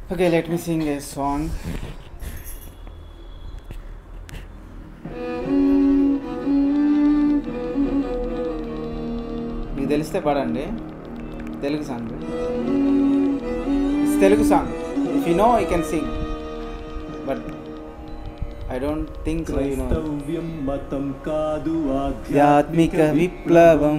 Okay, let me sing a song. మీకు తెలిస్తే పాడండి Telugu song Telugu song if you know I can sing but I don't think so you know క్రైస్తవ్యం మతం కాదు ఆధ్యాత్మిక విప్లవం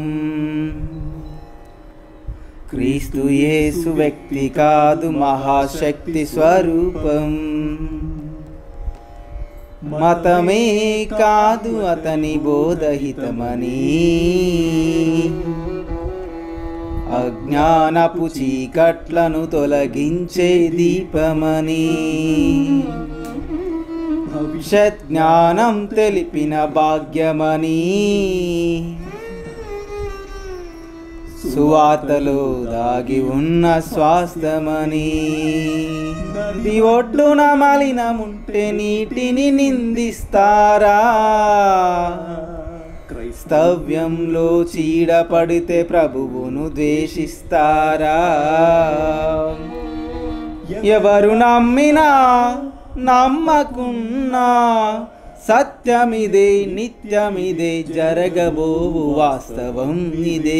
క్రీస్తు యేసు వ్యక్తి కాదు మహాశక్తి స్వరూపం మతమే కాదు అతని బోధహితమని అజ్ఞానపు చీకట్లను తొలగించే దీపమని భవిష్యత్ జ్ఞానం తెలిపిన భాగ్యమని సువార్తలో దాగి ఉన్న స్వాస్థమని నది ఒడ్డున మలినముంటే నీటిని నిందిస్తారా క్రైస్తవ్యంలో చీడ పడితే ప్రభువును ద్వేషిస్తారా ఎవరు నమ్మినా నమ్మకున్నా సత్యమిదే నిత్యమిదే జరగబోవు వాస్తవం ఇదే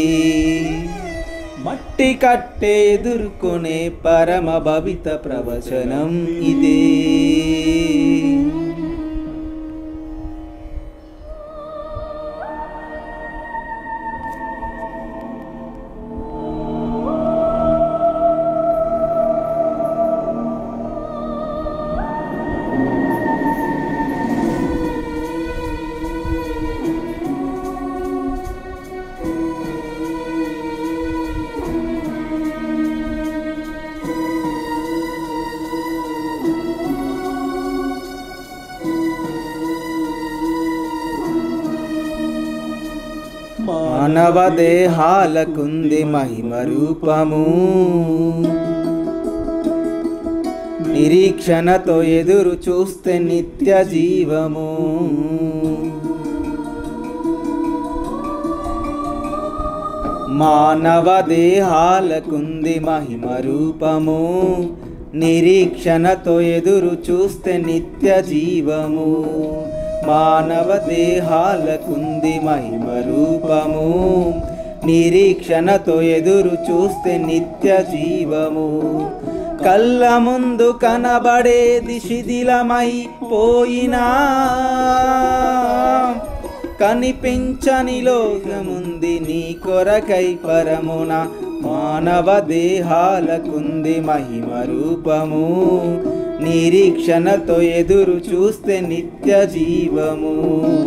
మట్టి కట్టే ఎదుర్కొనే పరమ భవిత ప్రవచనం ఇదే మానవ దేహాలకుంది మహిమ రూపము నిరీక్షణతో ఎదురు చూస్తే నిత్య జీవము మానవ దేహాలకుంది మహిమ రూపము నిరీక్షణతో ఎదురు చూస్తే నిత్య జీవము మానవ దేహాలకుంది మహిమ రూపము నిరీక్షణతో ఎదురు చూస్తే నిత్య జీవము కళ్ళ ముందు కనబడేది శిథిలమై పోయినా కనిపించని లోకముంది నీ కొరకై పరమున మానవ దేహాలకుంది మహిమ రూపము నిరీక్షణతో ఎదురు చూస్తే నిత్య జీవము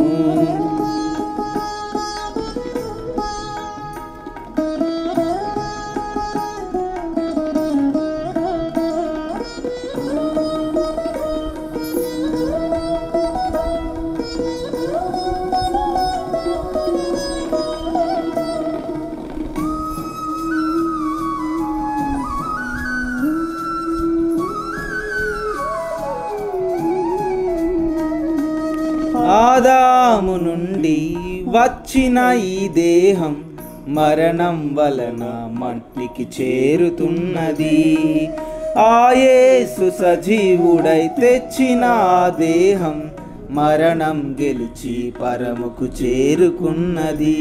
ఆదాము నుండి వచ్చిన ఈ దేహం మరణం వలన మట్టికి చేరుతున్నది ఆయేసు సజీవుడై తెచ్చిన ఆ దేహం మరణం గెలిచి పరముకు చేరుకున్నది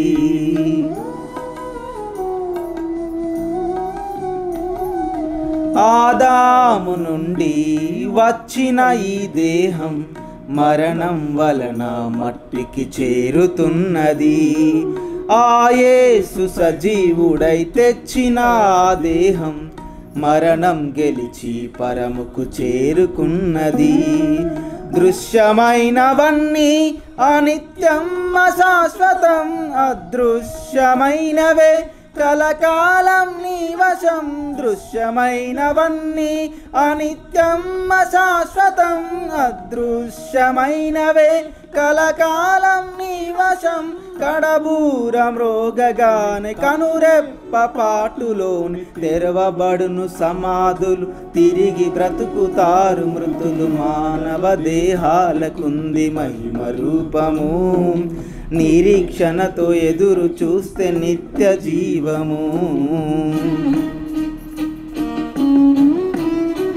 ఆదాము నుండి వచ్చిన ఈ దేహం మరణం వలన మట్టికి చేరుతున్నది ఆయేసు సజీవుడై తెచ్చిన ఆ దేహం మరణం గెలిచి పరముకు చేరుకున్నది దృశ్యమైనవన్నీ అనిత్యం అశాశ్వతం అదృశ్యమైనవే కలకాలం నీ వశం దృశ్యమైనవన్నీ అనిత్యం అశాశ్వతం అదృశ్యమైనవే కలకాలం నీ వశం కడబూర మ్రోగగానే కనురెప్ప పాటులోని తెరవబడును సమాధులు తిరిగి బ్రతుకుతారు మృతులు మానవ దేహాలకుంది మహిమ రూపము నిరీక్షణతో ఎదురు చూస్తే నిత్య జీవము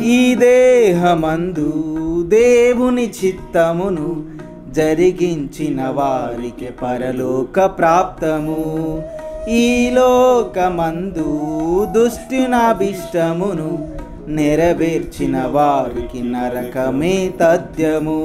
ఈ దేహమందు దేవుని చిత్తమును జరిగించిన వారికి పరలోక ప్రాప్తము ఈ లోకమందు దుష్టినాభిష్టమును నెరవేర్చిన వారికి నరకమే తథ్యము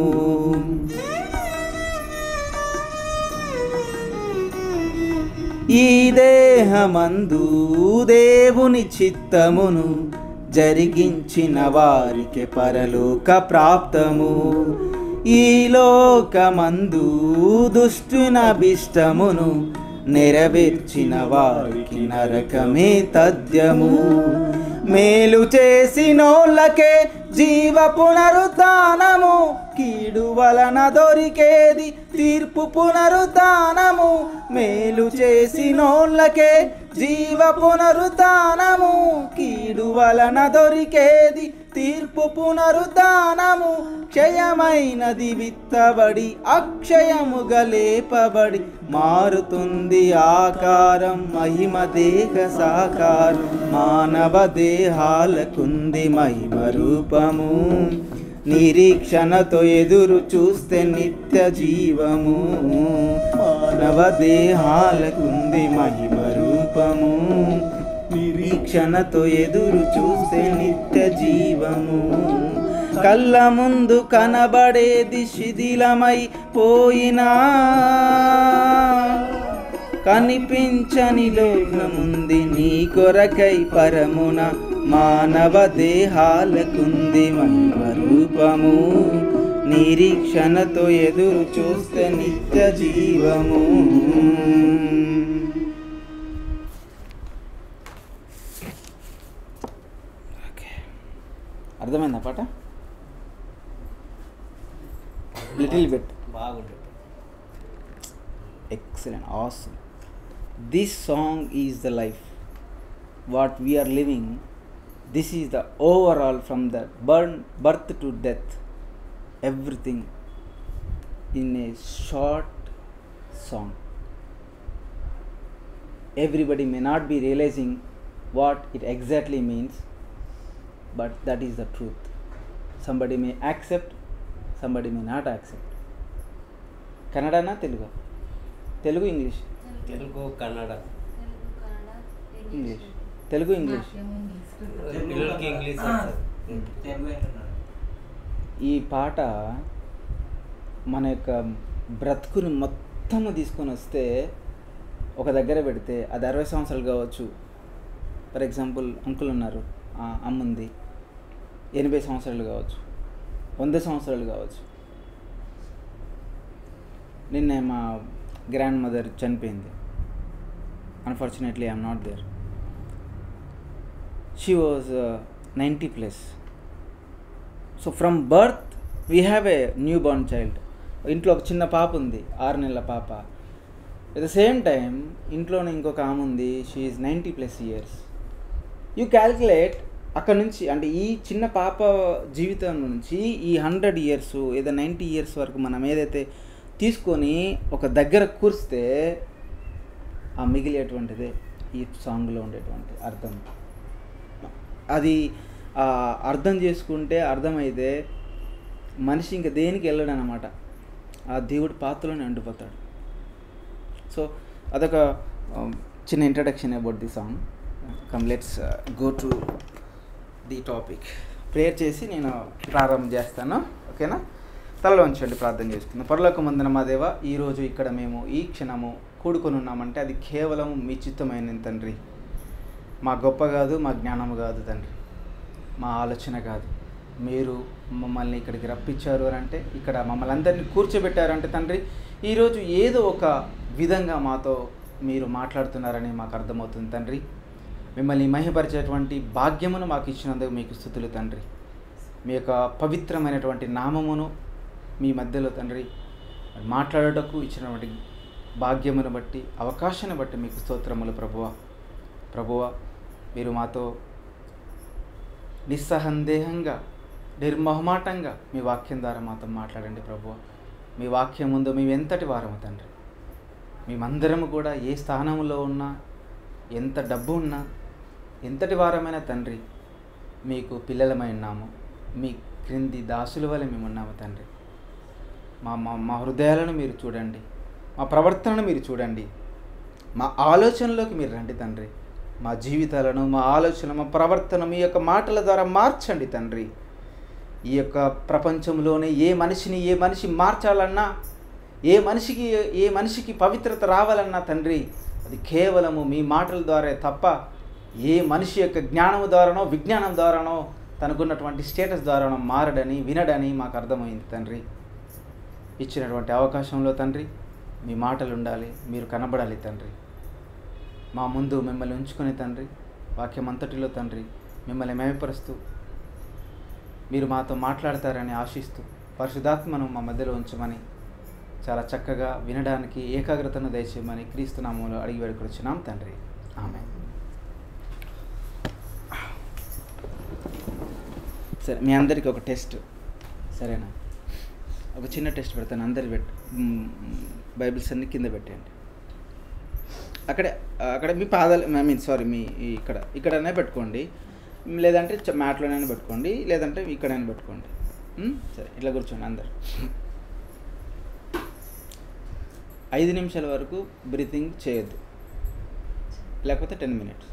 ఈ దేహమందు దేవుని చిత్తమును జరిగించిన వారికి పరలోక ప్రాప్తము ఈ లోకమందు దుష్టునభిష్టమును నెరవేర్చిన వారికి నరకమే తథ్యము మేలు చేసినోళ్ళకే జీవ పునరుద్ధానము కీడు వలన దొరికేది తీర్పు పునరుద్ధానము మేలు చేసినోళ్ళకే జీవ పునరుద్ధానము కీడు వలన దొరికేది తీర్పు పునరుద్ధానము క్షయమైనది విత్తబడి అక్షయముగా లేపబడి మారుతుంది ఆకారం మహిమ దేహ సాకారం మానవ దేహాలకుంది మహిమ రూపము నిరీక్షణతో ఎదురు చూస్తే నిత్య జీవము మానవ దేహాలకుంది మహిమ రూపము నిరీక్షణతో ఎదురు చూస్తే నిత్య జీవము కళ్ళ ముందు కనబడేది శిథిలమై పోయినా కనిపించని లోకముంది నీ కొరకై పరమున మానవ దేహాలకుంది మహిమ రూపము నిరీక్షణతో ఎదురు చూస్తే నిత్య జీవము అర్థమైందా పాట లిటిల్ బిట్ బాగుంటుంది excellent awesome this song is the life what we are living this is the overall from the burn, birth to death everything in a short song everybody may not be realizing what it exactly means but that is the truth somebody may accept somebody may not accept కన్నడనా Telugu Telugu English Telugu Kannada English Telugu English పిల్లలకి English వస్తుంది. ఈ పాట మన యొక్క బ్రతుకుని మొత్తము తీసుకొని వస్తే ఒక దగ్గర పెడితే అది అరవై సంవత్సరాలు కావచ్చు ఫర్ ఎగ్జాంపుల్ అంకుల్ ఉన్నారు ఆ అమ్మ ఉంది ఎనభై సంవత్సరాలు కావచ్చు వంద సంవత్సరాలు కావచ్చు నిన్న మా గ్రాండ్ మదర్ చనిపోయింది unfortunately I'm not there she was ninety plus so from birth we have a newborn child ఇంట్లో ఒక చిన్న పాప ఉంది ఆరు నెలల పాప ఎట్ ద సేమ్ టైం ఇంట్లోనే ఇంకొక ఆమె ఉంది she is ninety plus years you calculate అక్కడ నుంచి అంటే ఈ చిన్న పాప జీవితం నుంచి ఈ హండ్రెడ్ ఇయర్స్ ఏదో నైంటీ ఇయర్స్ వరకు మనం ఏదైతే తీసుకొని ఒక దగ్గర కూర్స్తే ఆ మిగిలేటువంటిదే ఈ సాంగ్లో ఉండేటువంటి అర్థం అది ఆ అర్థం చేసుకుంటే అర్థమైతే మనిషి ఇంకా దేనికి వెళ్ళడు అనమాట ఆ దేవుడి పాత్రలోనే అండిపోతాడు సో అదొక um, చిన్న introduction about the song come let's go to the topic prayer చేసి నేను ప్రారంభం చేస్తాను ఓకేనా తలలో ఉంచండి ప్రార్థన చేసుకుందాం పరలోక మందన మా దేవ ఈరోజు ఇక్కడ మేము ఈ క్షణము కూడుకొని ఉన్నామంటే అది కేవలం మీ చిత్తమైన తండ్రి మా గొప్ప కాదు మా జ్ఞానము కాదు తండ్రి మా ఆలోచన కాదు మీరు మమ్మల్ని ఇక్కడికి రప్పించారు అని అంటే ఇక్కడ మమ్మల్ని అందరినీ కూర్చోబెట్టారంటే తండ్రి ఈరోజు ఏదో ఒక విధంగా మాతో మీరు మాట్లాడుతున్నారని మాకు అర్థమవుతుంది తండ్రి మిమ్మల్ని మహిపరిచేటువంటి భాగ్యమును మాకు ఇచ్చినందుకు మీకు స్థుతులు తండ్రి మీ యొక్క పవిత్రమైనటువంటి నామమును మీ మధ్యలో తండ్రి మాట్లాడటకు ఇచ్చినటువంటి భాగ్యమును బట్టి అవకాశాన్ని బట్టి మీకు స్తోత్రములు ప్రభువ ప్రభువ మీరు మాతో నిస్సందేహంగా నిర్మోహమాటంగా మీ వాక్యం ద్వారా మాతో మాట్లాడండి ప్రభువ మీ వాక్యం ముందు మేము ఎంతటి వారము తండ్రి మేమందరము కూడా ఏ స్థానంలో ఉన్నా ఎంత డబ్బు ఉన్నా ఎంతటి వారమైన తండ్రి మీకు పిల్లలమై ఉన్నాము మీ క్రింది దాసుల వల్ల మేము ఉన్నాము తండ్రి మా మా మా హృదయాలను మీరు చూడండి మా ప్రవర్తనను మీరు చూడండి మా ఆలోచనలోకి మీరు రండి తండ్రి మా జీవితాలను మా ఆలోచన మా ప్రవర్తన మీ యొక్క మాటల ద్వారా మార్చండి తండ్రి ఈ యొక్క ప్రపంచంలోనే ఏ మనిషిని ఏ మనిషి మార్చాలన్నా ఏ మనిషికి ఏ మనిషికి పవిత్రత రావాలన్నా తండ్రి అది కేవలము మీ మాటల ద్వారా తప్ప ఏ మనిషి యొక్క జ్ఞానము ద్వారానో విజ్ఞానం ద్వారానో తనకున్నటువంటి స్టేటస్ ద్వారానో మారడని వినడని మాకు అర్థమైంది తండ్రి ఇచ్చినటువంటి అవకాశంలో తండ్రి మీ మాటలు ఉండాలి మీరు కనబడాలి తండ్రి మా ముందు మిమ్మల్ని ఉంచుకొని తండ్రి వాక్యం అంతటిలో తండ్రి మిమ్మల్ని మేమపరుస్తూ మీరు మాతో మాట్లాడతారని ఆశిస్తూ పరిశుధాత్మను మా మధ్యలో ఉంచమని చాలా చక్కగా వినడానికి ఏకాగ్రతను దయచేయమని క్రీస్తునామంలో అడిగి వేడుకొచ్చున్నాం తండ్రి ఆమె సరే మీ అందరికీ ఒక టెస్ట్ సరేనా ఒక చిన్న టెస్ట్ పెడతాను అందరి పెట్ మ్, బైబిల్స్ అన్ని కింద పెట్టండి అక్కడే అక్కడ మీ పాదాలు ఐ మీన్ సారీ మీ ఈ- ఇక్కడ ఇక్కడనే పెట్టుకోండి మ్, లేదంటే చ- మ్యాట్లోనైనా పెట్టుకోండి లేదంటే ఇక్కడైనా పెట్టుకోండి మ్, సరే ఇట్లా కూర్చోండి అందరు ఐదు నిమిషాల వరకు బ్రీతింగ్ చేయొద్దు లేకపోతే ten minutes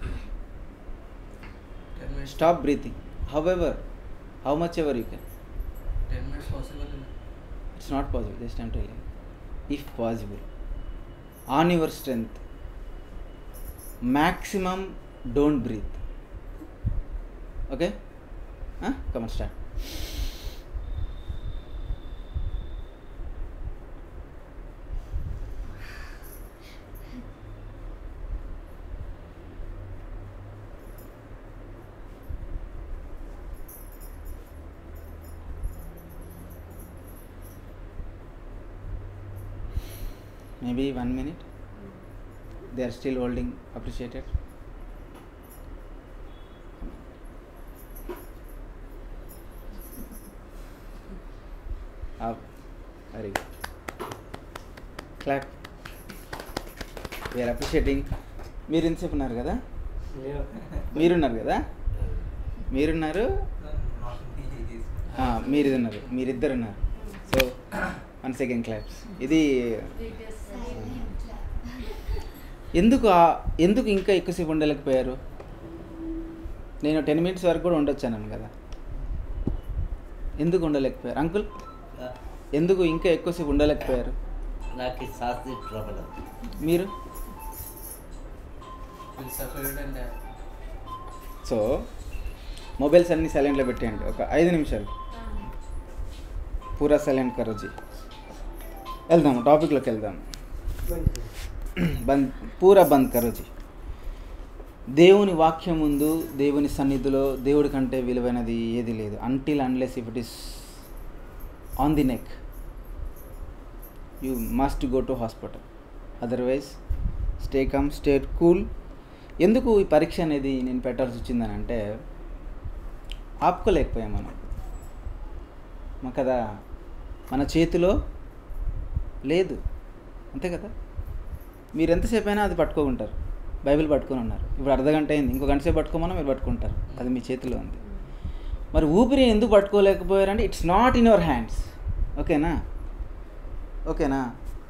ten minutes stop breathing however how much ever you can ten minutes possible it's not possible just time telling if possible on your strength maximum don't breathe okay come on start maybe one minute they are still holding appreciated up very good clap we are appreciating మీరు ఎంతసేపు ఉన్నారు కదా మీరున్నారు కదా మీరున్నారు ఆ, మీరు ఇది ఉన్నారు మీరిద్దరు ఉన్నారు సో వన్ సెకండ్ క్లాప్స్ ఇది ఎందుకు ఆ- ఎందుకు ఇంకా ఎక్కువసేపు ఉండలేకపోయారు నేను టెన్ మినిట్స్ వరకు కూడా ఉండొచ్చాను కదా ఎందుకు ఉండలేకపోయారు అంకుల్ ఎందుకు ఇంకా ఎక్కువసేపు ఉండలేకపోయారు నాకు ఈ శాస్త్రి ట్రబుల్ మీరు అండ్ సో మొబైల్స్ అన్నీ సైలెంట్లో పెట్టేయండి ఒక ఐదు నిమిషాలు పూరా సైలెంట్ కరోజీ వెళ్దాం టాపిక్లోకి వెళ్దాం బంద్ పూరా బంద్ కరోజీ దేవుని వాక్యం ముందు దేవుని సన్నిధిలో దేవుడి కంటే విలువైనది ఏది లేదు until unless if it is on the neck you must go to hospital otherwise stay calm stay cool ఎందుకు ఈ పరీక్ష అనేది నేను పెట్టాల్సి వచ్చిందని అంటే ఆపుకోలేకపోయాం మనం మా కదా మన చేతిలో లేదు అంతే కదా మీరు ఎంతసేపు అయినా అది పట్టుకోకుంటారు బైబిల్ పట్టుకొని ఉన్నారు ఇప్పుడు అర్ధ గంట అయింది ఇంకో గంట సేపు పట్టుకోమన్నా మీరు పట్టుకుంటారు అది మీ చేతిలో ఉంది మరి ఊపిరి ఎందుకు పట్టుకోలేకపోయారంటే it's not in your hands ఓకేనా ఓకేనా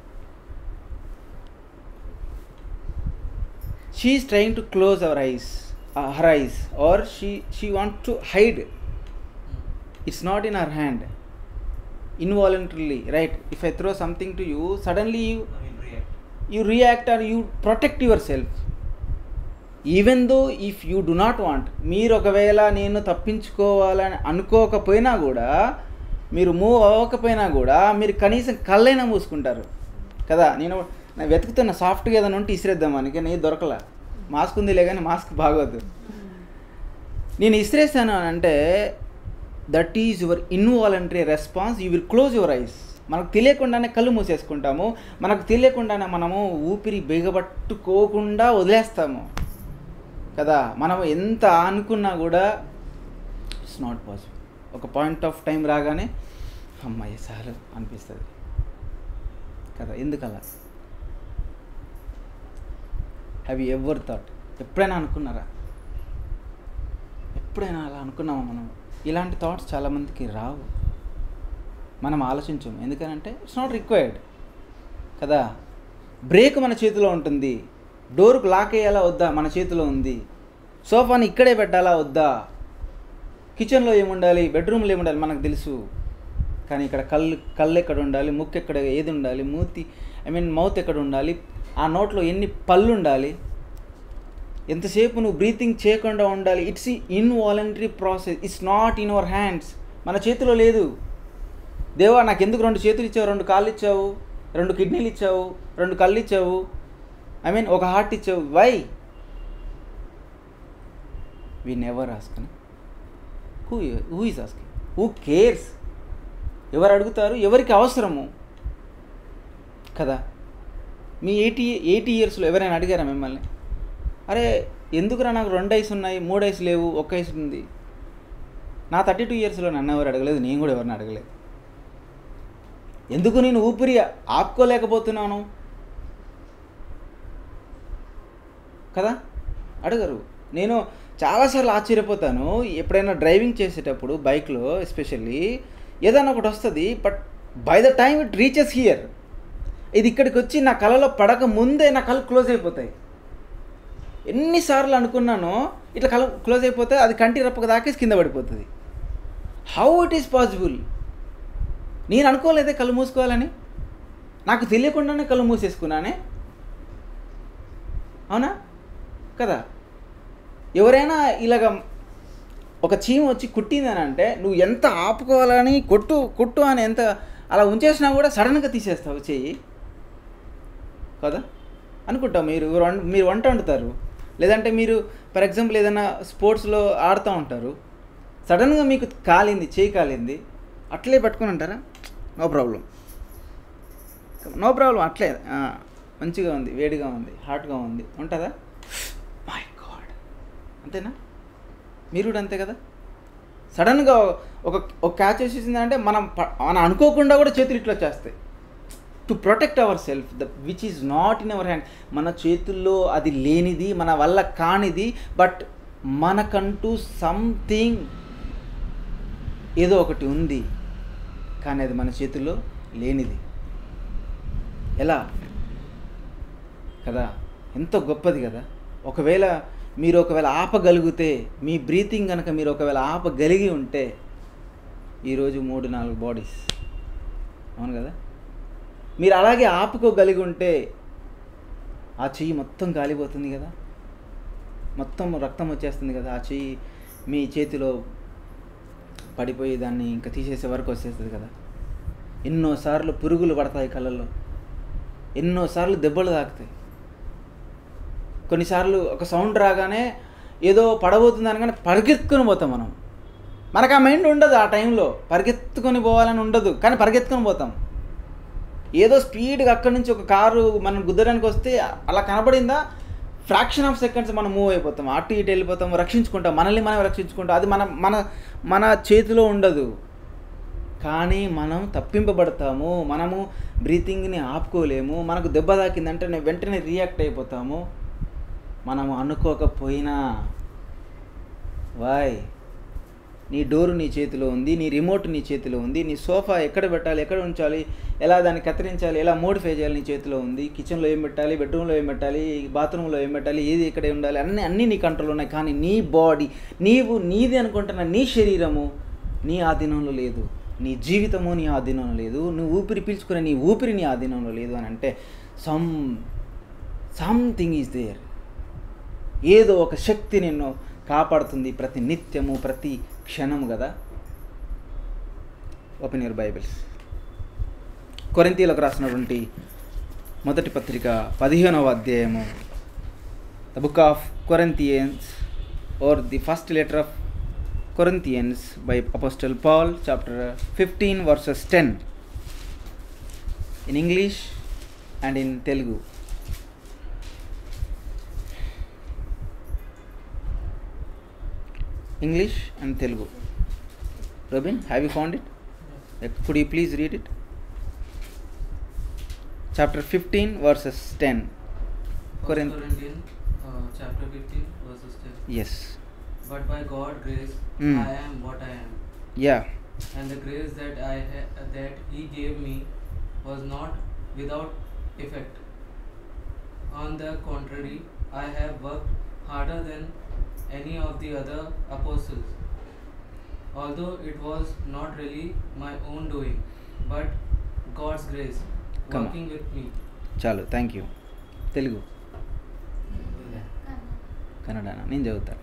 she is trying to close our eyes uh, her eyes or she she wants to hide it's not in her hand involuntarily right if i throw something to you suddenly you you react or you protect yourself even though if you do not want మీరు ఒకవేళ నేను తప్పించుకోవాలని అనుకోకపోయినా కూడా మీరు move అవ్వకపోయినా కూడా మీరు కనీసం కళ్ళైనా మూసుకుంటారు కదా నేను నేను వెతుకుతున్న సాఫ్ట్గా ఏదైనా ఉంటే ఇసిరేద్దామని కానీ దొరకలా మాస్క్ ఉందిలే కానీ మాస్క్ బాగోదు నేను ఇసిరేస్తాను అని అంటే that is your involuntary response you will close your eyes మనకు తెలియకుండానే కళ్ళు మూసేసుకుంటాము మనకు తెలియకుండానే మనము ఊపిరి బిగబట్టుకోకుండా వదిలేస్తాము కదా మనం ఎంత అనుకున్నా కూడా ఇట్స్ నాట్ పాసిబుల్ ఒక పాయింట్ ఆఫ్ టైం రాగానే అమ్మాయి సార్ అనిపిస్తుంది కదా ఎందుకలా హ్యావ్ యూ ఎవర్ థాట్ ఎప్పుడైనా అనుకున్నారా ఎప్పుడైనా అలా అనుకున్నామా మనం ఇలాంటి థాట్స్ చాలామందికి రావు మనం ఆలోచించము ఎందుకనంటే ఇట్స్ నాట్ రిక్వైర్డ్ కదా బ్రేక్ మన చేతిలో ఉంటుంది డోర్కు లాక్ వేయాలా వద్దా మన చేతిలో ఉంది సోఫాని ఇక్కడే పెట్టాలా వద్దా కిచెన్లో ఏముండాలి బెడ్రూమ్లో ఏముండాలి మనకు తెలుసు కానీ ఇక్కడ కళ్ళు కళ్ళు ఎక్కడ ఉండాలి ముక్కు ఎక్కడ ఏది ఉండాలి మూతి ఐ మీన్ మౌత్ ఎక్కడ ఉండాలి ఆ నోట్లో ఎన్ని పళ్ళు ఉండాలి ఎంతసేపు నువ్వు బ్రీతింగ్ చేయకుండా ఉండాలి it's involuntary process it's not in our hands మన చేతిలో లేదు దేవా నాకు ఎందుకు రెండు చేతులు ఇచ్చావు రెండు కాళ్ళు ఇచ్చావు రెండు కిడ్నీలు ఇచ్చావు రెండు కళ్ళు ఇచ్చావు ఐ మీన్ ఒక హార్ట్ ఇచ్చావు why we never ask who who is asking who cares ఎవరు అడుగుతారు ఎవరికి అవసరము కదా మీ ఎయిటీ ఎయిటీ ఇయర్స్లో ఎవరైనా అడిగారా మిమ్మల్ని అరే ఎందుకురా నాకు రెండు ఐస్ ఉన్నాయి మూడు ఐస్ లేవు ఒక్క ఐస్ ఉంది నా థర్టీ టూ ఇయర్స్లో నన్ను ఎవరు అడగలేదు నేను కూడా ఎవరిని అడగలేదు ఎందుకు నేను ఊపిరి ఆపుకోలేకపోతున్నాను కదా అడగరు నేను చాలాసార్లు ఆశ్చర్యపోతాను ఎప్పుడైనా డ్రైవింగ్ చేసేటప్పుడు బైక్లో ఎస్పెషల్లీ ఏదైనా ఒకటి వస్తుంది but by the time it reaches here ఇది ఇక్కడికి వచ్చి నా కళలో పడక ముందే నా కళ్ళు క్లోజ్ అయిపోతాయి ఎన్నిసార్లు అనుకున్నానో ఇట్లా కళ్ళు క్లోజ్ అయిపోతే అది కంటి రప్పక దాకేసి కింద పడిపోతుంది హౌ ఇట్ ఈస్ పాసిబుల్ నేను అనుకోలేదే కళ్ళు మూసుకోవాలని నాకు తెలియకుండానే కళ్ళు మూసేసుకున్నానే అవునా కదా ఎవరైనా ఇలాగ ఒక చీమ వచ్చి కుట్టిందని అంటే నువ్వు ఎంత ఆపుకోవాలని కొట్టు కొట్టు అని ఎంత అలా ఉంచేసినా కూడా సడన్గా తీసేస్తావు చెయ్యి కదా అనుకుంటాం మీరు వం- మీరు వంట వండుతారు లేదంటే మీరు ఫర్ ఎగ్జాంపుల్ ఏదైనా స్పోర్ట్స్లో ఆడుతూ ఉంటారు సడన్గా మీకు కాలింది చేయి కాలింది అట్లే పట్టుకొని అంటారా నో ప్రాబ్లం నో ప్రాబ్లం అట్లే ఆ, మంచిగా ఉంది వేడిగా ఉంది హాట్గా ఉంది ఉంటుందా మై గాడ్ అంతేనా మీరు కూడా అంతే కదా సడన్గా ఒక ఒక క్యాచ్ వేసేసిందంటే మనం ప- మనం అనుకోకుండా కూడా చేతులు ఇట్లా వచ్చేస్తాయి to protect our self the which is not in our hand మన చేతుల్లో అది లేనిది మన వల్ల కానిది బట్ మనకంటూ సంథింగ్ ఏదో ఒకటి ఉంది కానీ అది మన చేతుల్లో లేనిది ఎలా కదా ఎంతో గొప్పది కదా ఒకవేళ మీరు ఒకవేళ ఆపగలిగితే మీ బ్రీతింగ్ కనుక మీరు ఒకవేళ ఆపగలిగి ఉంటే ఈరోజు మూడు నాలుగు బాడీస్ అవును కదా మీరు అలాగే ఆపుకోగలిగి ఉంటే ఆ చెయ్యి మొత్తం కాలిపోతుంది కదా మొత్తం రక్తం వచ్చేస్తుంది కదా ఆ చెయ్యి మీ చేతిలో పడిపోయి దాన్ని ఇంకా తీసేసే వరకు వచ్చేస్తుంది కదా ఎన్నోసార్లు పురుగులు పడతాయి కళ్ళల్లో ఎన్నోసార్లు దెబ్బలు తాకుతాయి కొన్నిసార్లు ఒక సౌండ్ రాగానే ఏదో పడబోతుంది అనగానే పరిగెత్తుకొని పోతాం మనం మనకు ఆ మైండ్ ఉండదు ఆ టైంలో పరిగెత్తుకొని పోవాలని ఉండదు కానీ పరిగెత్తుకొని పోతాం ఏదో స్పీడ్గా అక్కడి నుంచి ఒక కారు మనం గుద్దడానికి వస్తే అలా కనబడిందా ఫ్రాక్షన్ ఆఫ్ సెకండ్స్ మనం మూవ్ అయిపోతాం అటు ఇటు వెళ్ళిపోతాం రక్షించుకుంటాం మనల్ని మనం రక్షించుకుంటాం అది మన మన మన చేతిలో ఉండదు కానీ మనం తప్పింపబడతాము మనము బ్రీతింగ్ని ఆపుకోలేము మనకు దెబ్బ తాకిందంటే నే- వెంటనే రియాక్ట్ అయిపోతాము మనము అనుకోకపోయినా వాయ్ నీ డోరు నీ చేతిలో ఉంది నీ రిమోట్ నీ చేతిలో ఉంది నీ సోఫా ఎక్కడ పెట్టాలి ఎక్కడ ఉంచాలి ఎలా దాన్ని కత్తిరించాలి ఎలా మోడిఫై చేయాలి నీ చేతిలో ఉంది కిచెన్లో ఏం పెట్టాలి బెడ్రూమ్లో ఏం పెట్టాలి బాత్రూంలో ఏం పెట్టాలి ఏది ఎక్కడ ఉండాలి అన్నీ అన్నీ నీ కంట్రోల్ ఉన్నాయి కానీ నీ బాడీ నీవు నీది అనుకుంటున్న నీ శరీరము నీ ఆధీనంలో లేదు నీ జీవితము నీ ఆధీనంలో లేదు నువ్వు ఊపిరి పీల్చుకునే నీ ఊపిరి నీ ఆధీనంలో లేదు అని అంటే సమ్ సంథింగ్ ఈజ్ దేర్ ఏదో ఒక శక్తి నిన్ను కాపాడుతుంది ప్రతి నిత్యము ప్రతి క్షణము కదా ఓపెన్ యువర్ బైబిల్స్ కొరింతీలకు రాసినటువంటి మొదటి పత్రిక పదిహేనవ అధ్యాయము the book of Corinthians or the first letter of Corinthians by apostle Paul chapter fifteen verses ten in English and in Telugu English and Telugu. Robin, have you found it? Uh, Could you please read it? Chapter 15, verses 10. Corinth. Corinthians uh, chapter 15 verses 10. Yes. but by God grace Mm. I am what I am. Yeah And the grace that I ha- that He gave me was not without effect. On the contrary, I have worked harder than any of the other apostles. Although it was not really my own doing, but God's grace Come on. working with me. చాలు thank you Telugu Kannada నేను చదువుతాను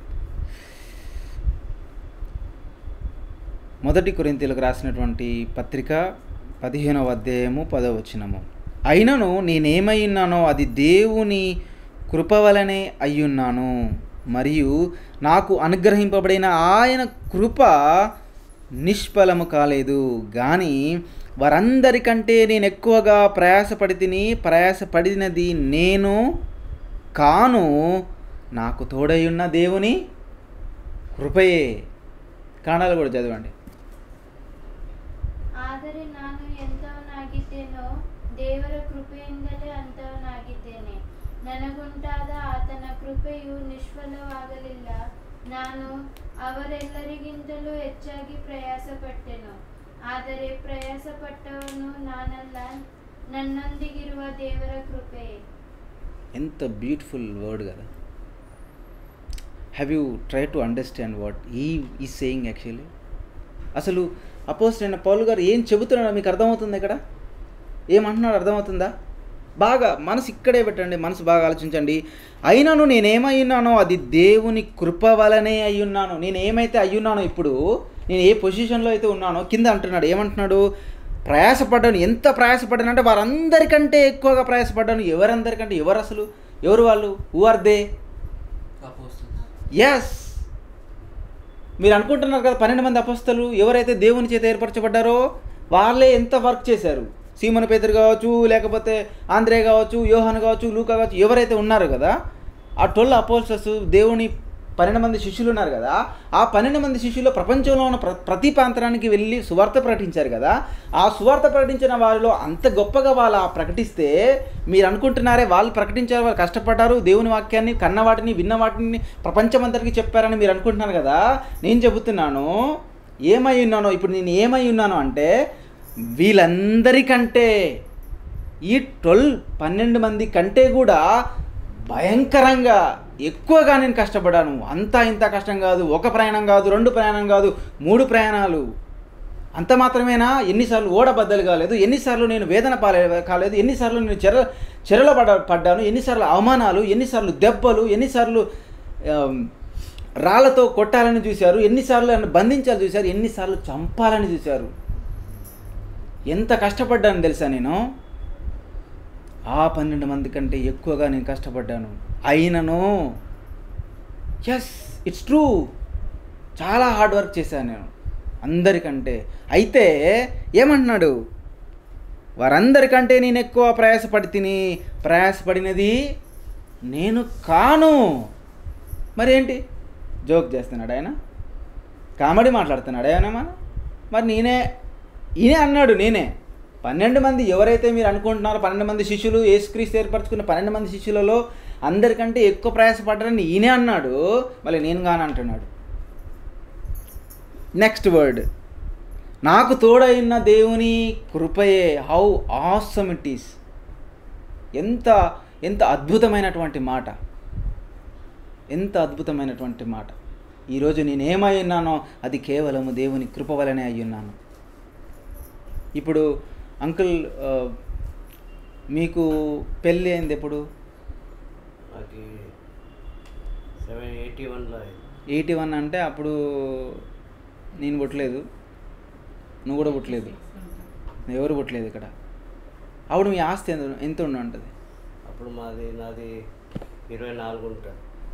మొదటి కొరింతీలకు రాసినటువంటి పత్రిక పదిహేనవ అధ్యాయము పదవ వచనము అయినను నేనేమైనానో అది దేవుని కృప వలనే అయ్యున్నాను మరియు నాకు అనుగ్రహింపబడిన ఆయన కృప నిష్ఫలము కాలేదు కానీ వారందరికంటే నేను ఎక్కువగా ప్రయాసపడి తిని ప్రయాసపడినది నేను కాను నాకు తోడయున్న దేవుని కృపయే కాణాలు కూడా చదవండి ಆದರೆ ನಾನು ಎಂಥವನಾಗಿದ್ದೇನೋ ದೇವರ ಕೃಪೆಯಿಂದಲೇ ಅಂಥವನಾಗಿದ್ದೇನೆ ನನಗುಂಟಾದ ಆತನ ಕೃಪೆಯು ನಿಷ್ಫಲವಾಗಲಿಲ್ಲ ನಾನು ಅವರೆಲ್ಲರಿಗಿಂತಲೂ ಹೆಚ್ಚಾಗಿ ಪ್ರಯಾಸಪಟ್ಟೆನು ಆದರೆ ಪ್ರಯಾಸಪಟ್ಟವನು ನಾನಲ್ಲ ನನ್ನೊಂದಿಗಿರುವ ದೇವರ ಕೃಪೆಯೇ ఎంత బ్యూటిఫుల్ వర్డ్ కదా have you try to understand what he he saying actually అసలు అపోజిట్ అయిన పౌల్ గారు ఏం చెబుతున్నాడో మీకు అర్థమవుతుంది ఇక్కడ ఏమంటున్నాడు అర్థమవుతుందా బాగా మనసు ఇక్కడే పెట్టండి మనసు బాగా ఆలోచించండి అయినను నేనేమై ఉన్నానో అది దేవుని కృప వలనే అయ్యున్నాను నేను ఏమైతే అయ్యున్నానో ఇప్పుడు నేను ఏ పొజిషన్లో అయితే ఉన్నానో కింద అంటున్నాడు ఏమంటున్నాడు ప్రయాసపడ్డాను ఎంత ప్రయాసపడ్డాను అంటే వారందరికంటే ఎక్కువగా ప్రయాసపడ్డాను ఎవరందరికంటే ఎవరు అసలు ఎవరు వాళ్ళు who are they Apostles. Yes మీరు అనుకుంటున్నారు కదా పన్నెండు మంది అపస్తలు ఎవరైతే దేవుని చేత ఏర్పరచబడ్డారో వాళ్ళే ఎంత వర్క్ చేశారు సీమన పేదరు కావచ్చు లేకపోతే ఆంధ్రే కావచ్చు యోహాన్ కావచ్చు లూకా కావచ్చు ఎవరైతే ఉన్నారు కదా ఆ ట్వెల్వ్ అపోల్సర్స్ దేవుని పన్నెండు మంది శిష్యులు ఉన్నారు కదా ఆ పన్నెండు మంది శిష్యులు ప్రపంచంలో ఉన్న ప్ర ప్రతి ప్రాంతానికి వెళ్ళి సువార్త ప్రకటించారు కదా ఆ సువార్త ప్రకటించిన వారిలో అంత గొప్పగా వాళ్ళు ఆ ప్రకటిస్తే మీరు అనుకుంటున్నారే వాళ్ళు ప్రకటించారు వాళ్ళు కష్టపడ్డారు దేవుని వాక్యాన్ని కన్న వాటిని విన్న వాటిని ప్రపంచమంతటికి చెప్పారని మీరు అనుకుంటున్నారు కదా నేను చెబుతున్నాను ఏమై ఉన్నానో ఇప్పుడు నేను ఏమై ఉన్నాను అంటే వీళ్ళందరికంటే ఈ ట్వెల్వ్ పన్నెండు మంది కంటే కూడా భయంకరంగా ఎక్కువగా నేను కష్టపడ్డాను అంతా ఇంత కష్టం కాదు ఒక ప్రయాణం కాదు రెండు ప్రయాణం కాదు మూడు ప్రయాణాలు అంత మాత్రమేనా ఎన్నిసార్లు ఓడబద్దలు కాలేదు ఎన్నిసార్లు నేను వేదన పాలే కాలేదు ఎన్నిసార్లు నేను చెర చెరలో పడ పడ్డాను ఎన్నిసార్లు అవమానాలు ఎన్నిసార్లు దెబ్బలు ఎన్నిసార్లు ఆమ్, రాళ్ళతో కొట్టాలని చూశారు ఎన్నిసార్లు నన్ను బంధించాలని చూశారు ఎన్నిసార్లు చంపాలని చూశారు ఎంత కష్టపడ్డాను తెలుసా నేను ఆ పన్నెండు మంది కంటే ఎక్కువగా నేను కష్టపడ్డాను అయినను ఎస్ ఇట్స్ ట్రూ చాలా హార్డ్ వర్క్ చేశాను నేను అందరికంటే అయితే ఏమంటున్నాడు వారందరికంటే నేను ఎక్కువ ప్రయాసపడి తిని ప్రయాసపడినది నేను కాను మరేంటి జోక్ చేస్తున్నాడు ఆయన కామెడీ మాట్లాడుతున్నాడు ఆయన మన మరి నేనే ఈయనే అన్నాడు నేనే పన్నెండు మంది ఎవరైతే మీరు అనుకుంటున్నారో పన్నెండు మంది శిష్యులు యేసుక్రీస్తు ఏర్పరచుకున్న పన్నెండు మంది శిష్యులలో అందరికంటే ఎక్కువ ప్రయాసపడ్డారని ఈయనే అన్నాడు మళ్ళీ నేను కాను అంటున్నాడు నెక్స్ట్ వర్డ్ నాకు తోడైన దేవుని కృపయే హౌ ఆసమ్ ఇట్ ఈస్ ఎంత ఎంత అద్భుతమైనటువంటి మాట ఎంత అద్భుతమైనటువంటి మాట ఈరోజు నేను ఏమై ఉన్నానో అది కేవలము దేవుని కృప వలనే అయి ఉన్నాను ఇప్పుడు అంకుల్ ఆ, మీకు పెళ్ళి అయింది ఎప్పుడు నాకు సెవెన్ ఎయిటీ వన్లో ఎయిటీ వన్ అంటే అప్పుడు నేను పుట్టలేదు నువ్వు కూడా పుట్టలేదు ఎవరు పుట్టలేదు ఇక్కడ అప్పుడు మీ ఆస్తి ఎంత ఎంత ఉండి ఉంటుంది అప్పుడు మాది నాది ఇరవై నాలుగు ఉంటా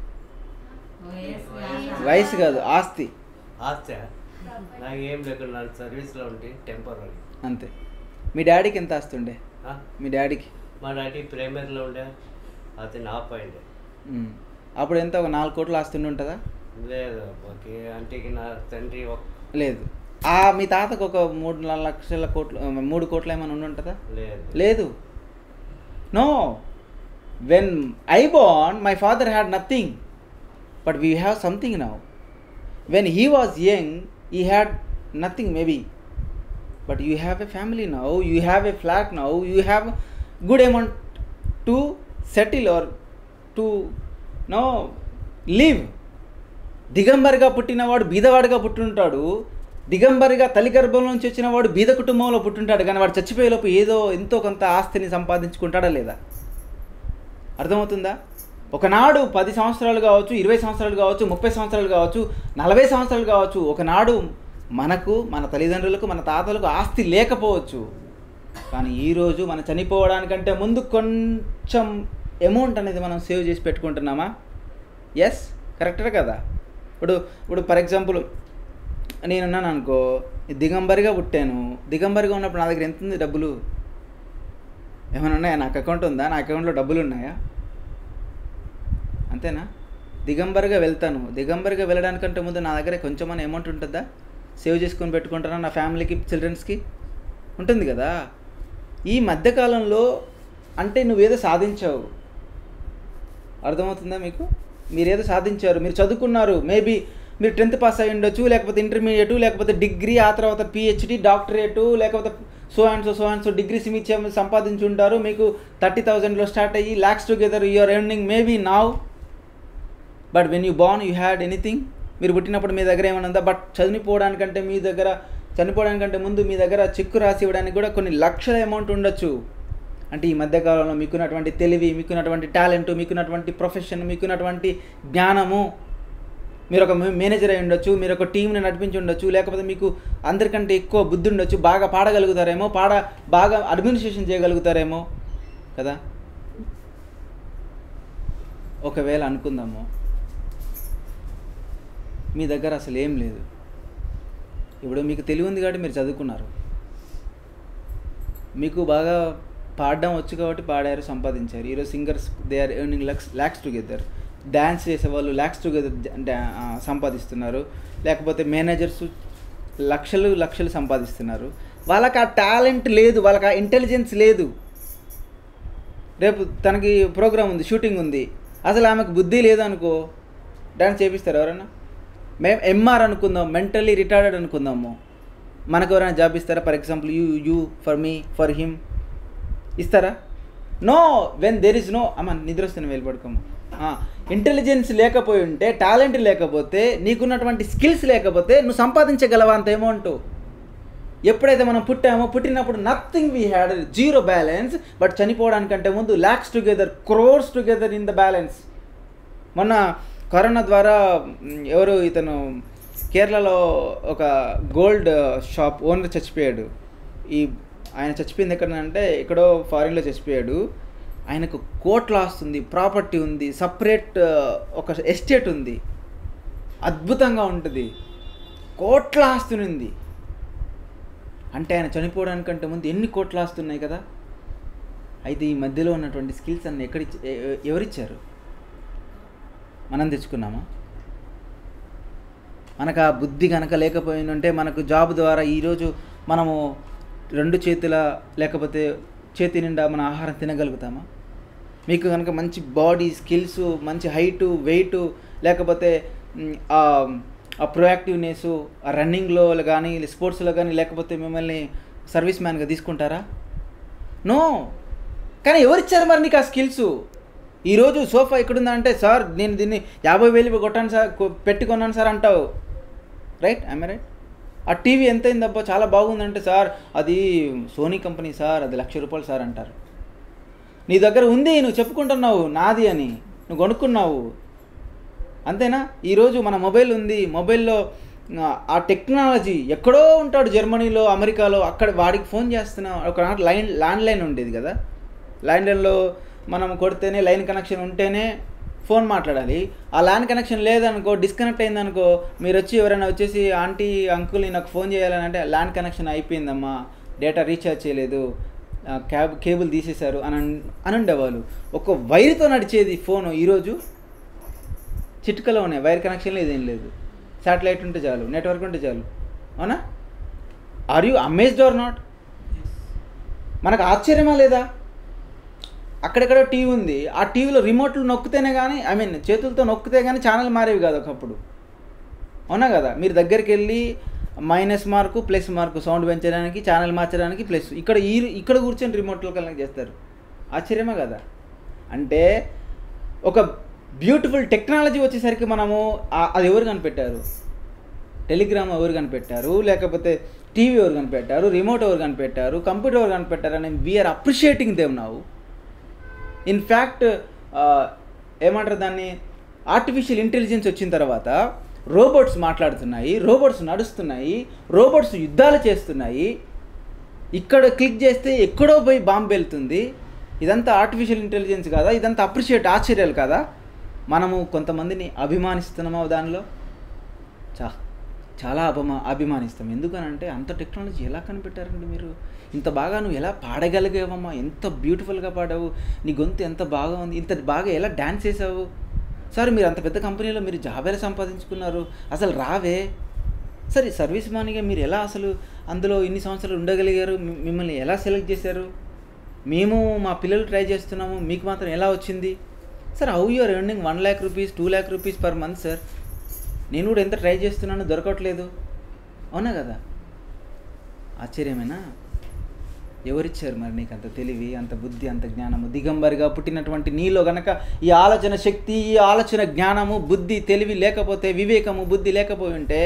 వయసు కాదు ఆస్తి ఆస్తి నాకు ఏం లేకుండా నాకు సర్వీస్లో ఉంటే టెంపరీ అంతే మీ డాడీకి ఎంత ఆస్తి ఉండే మీ డాడీకి మా డాడీ ప్రైమరీలో ఉండే అతను ఆఫ్ అయిండే ఉమ్. అప్పుడు ఎంత ఒక నాలుగు కోట్ల ఆస్తి ఉండి ఉంటుందా లేదు ఓకే అంటేకి నా తండ్రి ఒక లేదు ఆ మీ తాతకు ఒక మూడు నాలుగు లక్షల కోట్లు ఆ, మూడు కోట్ల ఏమైనా ఉండి ఉంటుందా లేదు లేదు no when I born my father had nothing but we have something now when he was young he had nothing maybe but you have a family now you have a flat now you have good amount to settle or to no live దిగంబరిగా పుట్టినవాడు బీదవాడిగా పుట్టుంటాడు దిగంబరిగా తల్లి గర్భం నుంచి వచ్చినవాడు బీద కుటుంబంలో పుట్టుంటాడు కానీ వాడు చచ్చిపోయేలోపు ఏదో ఎంతో కొంత ఆస్తిని సంపాదించుకుంటాడా లేదా అర్థమవుతుందా ఒకనాడు పది సంవత్సరాలు కావచ్చు ఇరవై సంవత్సరాలు కావచ్చు ముప్పై సంవత్సరాలు కావచ్చు నలభై సంవత్సరాలు కావచ్చు ఒకనాడు మనకు మన తల్లిదండ్రులకు మన తాతలకు ఆస్తి లేకపోవచ్చు కానీ ఈరోజు మనం చనిపోవడానికంటే ముందు కొంచెం అమౌంట్ అనేది మనం సేవ్ చేసి పెట్టుకుంటున్నామా ఎస్ కరెక్టే కదా ఇప్పుడు ఇప్పుడు ఫర్ ఎగ్జాంపుల్ నేనున్నాను అనుకో దిగంబరిగా పుట్టాను దిగంబరిగా ఉన్నప్పుడు నా దగ్గర ఎంత ఉంది డబ్బులు ఏమైనా ఉన్నాయా నాకు అకౌంట్ ఉందా నా అకౌంట్లో డబ్బులు ఉన్నాయా అంతేనా దిగంబరిగా వెళ్తాను దిగంబరిగా వెళ్ళడానికంటే ముందు నా దగ్గర కొంచెమన్నా అమౌంట్ ఉంటుందా సేవ్ చేసుకొని పెట్టుకుంటానా నా ఫ్యామిలీకి చిల్డ్రన్స్కి ఉంటుంది కదా ఈ మధ్యకాలంలో అంటే నువ్వేదో సాధించావు అర్థమవుతుందా మీకు మీరేదో సాధించారు మీరు చదువుకున్నారు మేబీ మీరు టెన్త్ పాస్ అయి ఉండొచ్చు లేకపోతే ఇంటర్మీడియట్ లేకపోతే డిగ్రీ ఆ తర్వాత పిహెచ్డి డాక్టరేటు లేకపోతే so and so so and so degrees మీ సంపాదించి ఉంటారు మీకు థర్టీ థౌజండ్లో స్టార్ట్ అయ్యి lakhs together you are earning maybe now but when you born you had anything మీరు పుట్టినప్పుడు మీ దగ్గర ఏమైనా ఉందా బట్ చనిపోవడానికంటే మీ దగ్గర చనిపోవడానికంటే ముందు మీ దగ్గర చెక్కు రాసి ఇవ్వడానికి కూడా కొన్ని లక్షల అమౌంట్ ఉండొచ్చు అంటే ఈ మధ్యకాలంలో మీకున్నటువంటి తెలివి మీకున్నటువంటి టాలెంట్ మీకున్నటువంటి ప్రొఫెషన్ మీకున్నటువంటి జ్ఞానము మీరు ఒక మేనేజర్ అయి ఉండొచ్చు మీరు ఒక టీంని నడిపించి ఉండొచ్చు లేకపోతే మీకు అందరికంటే ఎక్కువ బుద్ధి ఉండొచ్చు బాగా పాడగలుగుతారేమో పాడ బాగా అడ్మినిస్ట్రేషన్ చేయగలుగుతారేమో కదా ఒకవేళ అనుకుందాము మీ దగ్గర అసలు ఏం లేదు ఇప్పుడు మీకు తెలివి ఉంది కాబట్టి మీరు చదువుకున్నారు మీకు బాగా పాడడం వచ్చు కాబట్టి పాడారు సంపాదించారు ఈరోజు singers they are earning lakhs lakhs together dance చేసేవాళ్ళు ల్యాక్స్ టుగెదర్ సంపాదిస్తున్నారు లేకపోతే మేనేజర్స్ లక్షలు లక్షలు సంపాదిస్తున్నారు వాళ్ళకి ఆ టాలెంట్ లేదు వాళ్ళకి ఆ ఇంటెలిజెన్స్ లేదు రేపు తనకి ప్రోగ్రామ్ ఉంది షూటింగ్ ఉంది అసలు ఆమెకు బుద్ధి లేదనుకో డాన్స్ చేపిస్తారు ఎవరైనా మేము ఎంఆర్ అనుకుందాం మెంటల్లీ రిటార్డెడ్ అనుకుందాము మనకు ఎవరైనా జాబ్ ఇస్తారా for example you you for me for him ఇస్తారా no when there is no అమ్మ నిద్ర వస్తుంది వెళ్ళిపడుకోము ఇంటెలిజెన్స్ లేకపోయి ఉంటే టాలెంట్ లేకపోతే నీకున్నటువంటి స్కిల్స్ లేకపోతే నువ్వు సంపాదించగలవా అంత అమౌంట్ ఎప్పుడైతే మనం పుట్టామో పుట్టినప్పుడు nothing we had zero balance but చనిపోవడానికంటే ముందు lakhs together crores together in the balance మొన్న కరోనా ద్వారా మ్, ఎవరు ఇతను కేరళలో ఒక గోల్డ్ షాప్ ఓనర్ చచ్చిపోయాడు ఈ ఆయన చచ్చిపోయింది ఎక్కడ అంటే ఎక్కడో ఫారిన్లో చచ్చిపోయాడు ఆయనకు కోట్ల ఆస్తుంది ప్రాపర్టీ ఉంది సపరేట్ ఒక ఎస్టేట్ ఉంది అద్భుతంగా ఉంటుంది కోట్ల ఆస్తి ఉంది అంటే ఆయన చనిపోవడానికంటే ముందు ఎన్ని కోట్ల ఆస్తి ఉన్నాయి కదా అయితే ఈ మధ్యలో ఉన్నటువంటి స్కిల్స్ అన్ని ఎక్కడి ఎవరిచ్చారు మనం తెచ్చుకున్నామా మనకు ఆ బుద్ధి కనుక లేకపోయిందంటే మనకు జాబ్ ద్వారా ఈరోజు మనము రెండు చేతుల లేకపోతే చేతి నిండా మన ఆహారం తినగలుగుతామా మీకు కనుక మంచి బాడీ స్కిల్స్ మంచి హైటు వెయిట్ లేకపోతే మ్, ఆ ఆ ప్రొయాక్టివ్నెస్ ఆ రన్నింగ్లో కానీ స్పోర్ట్స్లో కానీ లేకపోతే మిమ్మల్ని సర్వీస్ మ్యాన్గా తీసుకుంటారా నో కానీ ఎవరిచ్చారు మరి నీకు ఆ స్కిల్స్ ఈరోజు సోఫా ఎక్కడుందంటే సార్ నేను దీన్ని యాభై వేలు కొట్టాను సార్ కొ- పెట్టి కొన్నాను సార్ అంటావు రైట్ ఐమ్ రైట్ ఆ టీవీ ఎంత అయిందబ్బా చాలా బాగుందంటే సార్ అది సోనీ కంపెనీ సార్ అది లక్ష రూపాయలు సార్ అంటారు నీ దగ్గర ఉంది నువ్వు చెప్పుకుంటున్నావు నాది అని నువ్వు కొనుక్కున్నావు అంతేనా ఈరోజు మన మొబైల్ ఉంది మొబైల్లో ఆ, ఆ టెక్నాలజీ ఎక్కడో ఉంటాడు జర్మనీలో అమెరికాలో అక్కడ వాడికి ఫోన్ చేస్తున్నా ఒక లైన్ ల్యాండ్ లైన్ ఉండేది కదా ల్యాండ్ లైన్లో మనం కొడితేనే లైన్ కనెక్షన్ ఉంటేనే ఫోన్ మాట్లాడాలి ఆ ల్యాండ్ కనెక్షన్ లేదనుకో డిస్కనెక్ట్ అయిందనుకో మీరు వచ్చి ఎవరైనా వచ్చేసి ఆంటీ అంకుల్ నాకు ఫోన్ చేయాలని అంటే ల్యాండ్ కనెక్షన్ అయిపోయిందమ్మా డేటా రీఛార్జ్ చేయలేదు ఆ, క్యాబ్ కేబుల్ తీసేశారు అని అన్- అని ఉండేవాళ్ళు ఒక వైర్తో నడిచేది ఫోను ఈరోజు చిట్కలో ఉన్నాయి వైర్ కనెక్షన్ లేదు ఏం లేదు శాటిలైట్ ఉంటే చాలు నెట్వర్క్ ఉంటే చాలు అవునా are you amazed or not మనకు ఆశ్చర్యమా లేదా అక్కడెక్కడ టీవీ ఉంది ఆ టీవీలో రిమోట్లు నొక్కితేనే కానీ ఐ మీన్ చేతులతో నొక్కితే కానీ ఛానల్ మారేవి కాదు ఒకప్పుడు అవునా కదా మీరు దగ్గరికి వెళ్ళి minus mark plus mark sound పెంచడానికి ఛానల్ మార్చడానికి ప్లస్ ఇక్కడ ఈ ఇక్కడ కూర్చొని రిమోట్లో కనెక్ట్ చేస్తారు ఆశ్చర్యమా కదా అంటే ఒక బ్యూటిఫుల్ టెక్నాలజీ వచ్చేసరికి మనము ఆ- అది ఎవరు కనిపెట్టారు టెలిగ్రామ్ ఎవరు కనిపెట్టారు లేకపోతే టీవీ ఎవరు కనిపెట్టారు రిమోట్ ఎవరు కనిపెట్టారు కంప్యూటర్ ఎవరు కనిపెట్టారు అని వీఆర్ అప్రిషియేటింగ్ దేవ్ నవ్వు ఇన్ఫ్యాక్ట్ ఏమంటారు దాన్ని ఆర్టిఫిషియల్ ఇంటెలిజెన్స్ వచ్చిన తర్వాత రోబోట్స్ మాట్లాడుతున్నాయి రోబోట్స్ నడుస్తున్నాయి రోబోట్స్ యుద్ధాలు చేస్తున్నాయి ఇక్కడ క్లిక్ చేస్తే ఎక్కడో పోయి బాంబు వెళ్తుంది ఇదంతా ఆర్టిఫిషియల్ ఇంటెలిజెన్స్ కాదా ఇదంతా అప్రిషియేట్ ఆశ్చర్యాలు కదా మనము కొంతమందిని అభిమానిస్తున్నామా దానిలో చా చాలా అభిమా అభిమానిస్తాం ఎందుకనంటే అంత టెక్నాలజీ ఎలా కనిపెట్టారండి మీరు ఇంత బాగా నువ్వు ఎలా పాడగలిగావమ్మా ఎంత బ్యూటిఫుల్గా పాడావు నీ గొంతు ఎంత బాగా ఉంది ఇంత బాగా ఎలా డ్యాన్స్ చేసావు సార్ మీరు అంత పెద్ద కంపెనీలో మీరు జాబ్ ఎలా సంపాదించుకున్నారు అసలు రావే సరే సర్వీస్ మానిగా మీరు ఎలా అసలు అందులో ఇన్ని సంవత్సరాలు ఉండగలిగారు మి- మిమ్మల్ని ఎలా సెలెక్ట్ చేశారు మేము మా పిల్లలు ట్రై చేస్తున్నాము మీకు మాత్రం ఎలా వచ్చింది sir how you are earning one lakh rupees two lakh rupees per month sir నేను కూడా ఎంత ట్రై చేస్తున్నాను దొరకట్లేదు అవునా కదా ఆశ్చర్యమేనా ఎవరిచ్చారు మరి నీకు అంత తెలివి అంత బుద్ధి అంత జ్ఞానము దిగంబరిగా పుట్టినటువంటి నీలో గనక ఈ ఆలోచన శక్తి ఈ ఆలోచన జ్ఞానము బుద్ధి తెలివి లేకపోతే వివేకము బుద్ధి లేకపోయి ఉంటే